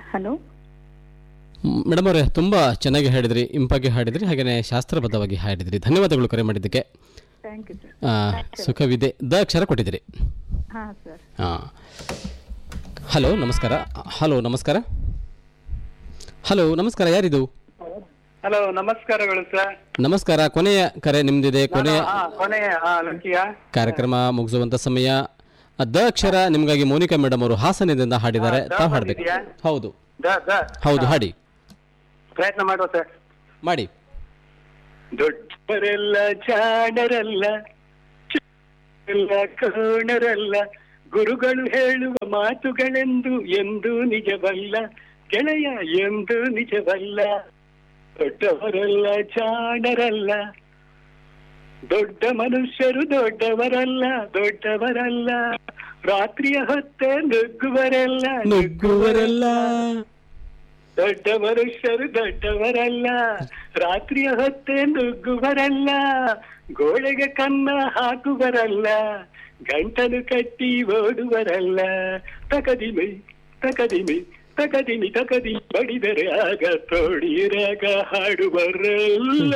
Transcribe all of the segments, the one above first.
Hello madam ಅವರೇ ತುಂಬ ಚೆನ್ನಾಗಿ ಹಾಡಿದ್ರಿ ಇಂಪಾಗಿ ಹಾಡಿದ್ರಿ ಹಾಗೆಯೇ ಶಾಸ್ತ್ರಬದ್ಧವಾಗಿ ಹಾಡಿದ್ರಿ ಧನ್ಯವಾದಗಳು ಕರೆ ಮಾಡಿದ್ದಕ್ಕೆ ಥ್ಯಾಂಕ್ ಯು ಸರ್ ಆ, ಸುಖವಿದೆ ದ ಅಕ್ಷರ ಕೊಟ್ಟಿದ್ದೀರಿ ಹಾಂ ಸರ್ ಹಾಂ ಹಲೋ ನಮಸ್ಕಾರ ಹಲೋ ನಮಸ್ಕಾರ ಹಲೋ ನಮಸ್ಕಾರ ಯಾರಿದು ಹಲೋ ನಮಸ್ಕಾರಗಳು ಸರ್ ನಮಸ್ಕಾರ ಕೊನೆಯ ಕರೆ ನಿಮ್ದಿದೆ ಕೊನೆಯ ಹಾ ಕೊನೆಯ ಹಾ ಲಂಕಿಯ ಕಾರ್ಯಕ್ರಮ ಮುಗಿಸುವಂತ ಸಮಯ ಆ, ದ ಅಕ್ಷರ ನಿಮಗಾಗಿ ಮೋನಿಕಾ ಮೇಡಮ್ ಅವರು ಹಾಸನದಿಂದ ಹಾಡಿದ್ದಾರೆ ದ ತಾವು ಹಾಡಬೇಕು ಬಂದಿದ್ಯಾ? ಹೌದು ದ ದ ಹೌದು ಹಾಡಿ ಪ್ರಯತ್ನ ಮಾಡುವ ಸರ್ ಮಾಡಿ ದೊಡ್ಡವರೆಲ್ಲ ಜಾಣರಲ್ಲ ಚಿಕ್ಕವರೆಲ್ಲ ಕೋಣರಲ್ಲ ಗುರುಗಳು ಹೇಳುವ ಮಾತುಗಳೆಂದು ಎಂದು ನಿಜವಲ್ಲ ಗೆಳೆಯ ಎಂದು ನಿಜವಲ್ಲ ದೊಡ್ಡವರೆಲ್ಲ ಜಾಣರಲ್ಲ ದೊಡ್ಡ ಮನುಷ್ಯರು ದೊಡ್ಡವರಲ್ಲ ದೊಡ್ಡವರಲ್ಲ ರಾತ್ರಿಯ ಹೊತ್ತೆ ನುಗ್ಗುವರೆಲ್ಲ ನುಗ್ಗುವರೆಲ್ಲ ದೊಡ್ಡ ಮನುಷ್ಯರು ದೊಡ್ಡವರಲ್ಲ ರಾತ್ರಿಯ ಹೊತ್ತೆ ನುಗ್ಗುವರಲ್ಲ ಗೋಡೆಗೆ ಕನ್ನ ಹಾಕುವರಲ್ಲ ಗಂಟಲು ಕಟ್ಟಿ ಓಡುವರಲ್ಲ ತಕದಿಮೆ ತಕದಿಮೆ ತಕದಿಮಿ ತಕದಿ ಬಡಿದರೆ ಆಗ ತೋಡಿರಾಗ ಹಾಡುವರಲ್ಲ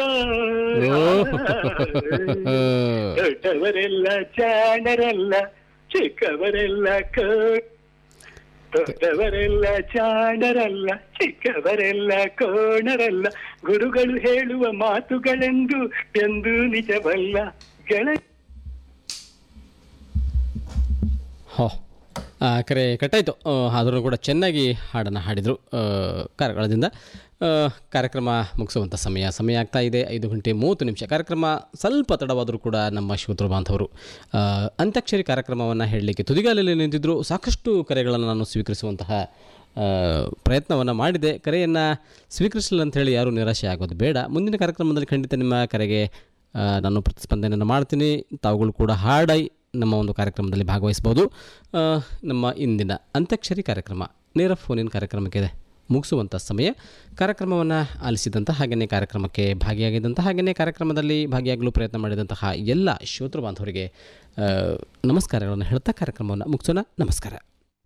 ದೊಡ್ಡವರೆಲ್ಲ ಜಾಣರಲ್ಲ ಚಿಕ್ಕವರೆಲ್ಲ ಕೋ ದೊಡ್ಡವರೆಲ್ಲ ಜಾಣರಲ್ಲ ಚಿಕ್ಕವರೆಲ್ಲ ಕೋಣರಲ್ಲ ಗುರುಗಳು ಹೇಳುವ ಮಾತುಗಳೆಂದು ಎಂದು ನಿಜವಲ್ಲ ಗೆಳ ಹೋ ಆ, ಕರೆ ಕಟ್ಟಾಯಿತು ಆದರೂ ಕೂಡ ಚೆನ್ನಾಗಿ ಹಾಡನ್ನು ಹಾಡಿದರು ಕಾರ್ಯಕ್ರಮದಿಂದ ಆ, ಕಾರ್ಯಕ್ರಮ ಮುಗಿಸುವಂಥ ಸಮಯ ಸಮಯ ಆಗ್ತಾ ಇದೆ ಐದು ಗಂಟೆ ಮೂವತ್ತು ನಿಮಿಷ ಕಾರ್ಯಕ್ರಮ ಸ್ವಲ್ಪ ತಡವಾದರೂ ಕೂಡ ನಮ್ಮ ಶ್ರೋತೃ ಬಾಂಧವರು ಆ, ಅಂತ್ಯಾಕ್ಷರಿ ಕಾರ್ಯಕ್ರಮವನ್ನು ಹೇಳಲಿಕ್ಕೆ ತುದಿಗಾಲಲ್ಲಿ ನಿಂತಿದ್ದರು ಸಾಕಷ್ಟು ಕರೆಗಳನ್ನು ನಾನು ಸ್ವೀಕರಿಸುವಂತಹ ಪ್ರಯತ್ನವನ್ನು ಮಾಡಿದೆ ಕರೆಯನ್ನು ಸ್ವೀಕರಿಸಲಿಲ್ಲ ಅಂತ ಹೇಳಿ ಯಾರೂ ನಿರಾಶೆ ಆಗೋದು ಬೇಡ ಮುಂದಿನ ಕಾರ್ಯಕ್ರಮದಲ್ಲಿ ಖಂಡಿತ ನಿಮ್ಮ ಕರೆಗೆ ಆ, ನಾನು ಪ್ರತಿಸ್ಪಂದನೆಯನ್ನು ಮಾಡ್ತೀನಿ ತಾವುಗಳು ಕೂಡ ಹಾಡೈ ನಮ್ಮ ಒಂದು ಕಾರ್ಯಕ್ರಮದಲ್ಲಿ ಭಾಗವಹಿಸ್ಬೋದು ಆ, ನಮ್ಮ ಇಂದಿನ ಅಂತ್ಯಾಕ್ಷರಿ ಕಾರ್ಯಕ್ರಮ ನೇರ ಫೋನಿನ ಕಾರ್ಯಕ್ರಮಕ್ಕೆ ಮುಗಿಸುವಂಥ ಸಮಯ ಕಾರ್ಯಕ್ರಮವನ್ನು ಆಲಿಸಿದಂಥ ಹಾಗೆಯೇ ಕಾರ್ಯಕ್ರಮಕ್ಕೆ ಭಾಗಿಯಾಗಿದ್ದಂಥ ಹಾಗೆಯೇ ಕಾರ್ಯಕ್ರಮದಲ್ಲಿ ಭಾಗಿಯಾಗಲು ಪ್ರಯತ್ನ ಮಾಡಿದಂತಹ ಎಲ್ಲ ಶ್ರೋತೃ ಬಾಂಧವರಿಗೆ ಆ, ನಮಸ್ಕಾರಗಳನ್ನು ಹೇಳ್ತಾ ಕಾರ್ಯಕ್ರಮವನ್ನು ಮುಗಿಸೋಣ ನಮಸ್ಕಾರ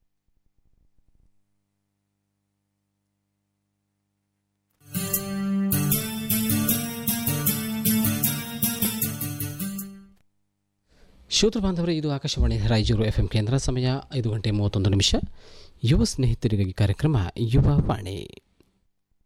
ಶ್ರೋತೃ ಬಾಂಧವರೇ ಇದು ಆಕಾಶವಾಣಿ ರಾಯಚೂರು ಎಫ್ ಎಂ ಕೇಂದ್ರ ಸಮಯ ಐದು ಗಂಟೆ ಮೂವತ್ತೊಂದು ನಿಮಿಷ ಯುವ ಸ್ನೇಹಿತರಿಗಾಗಿ ಕಾರ್ಯಕ್ರಮ ಯುವ ವಾಣಿ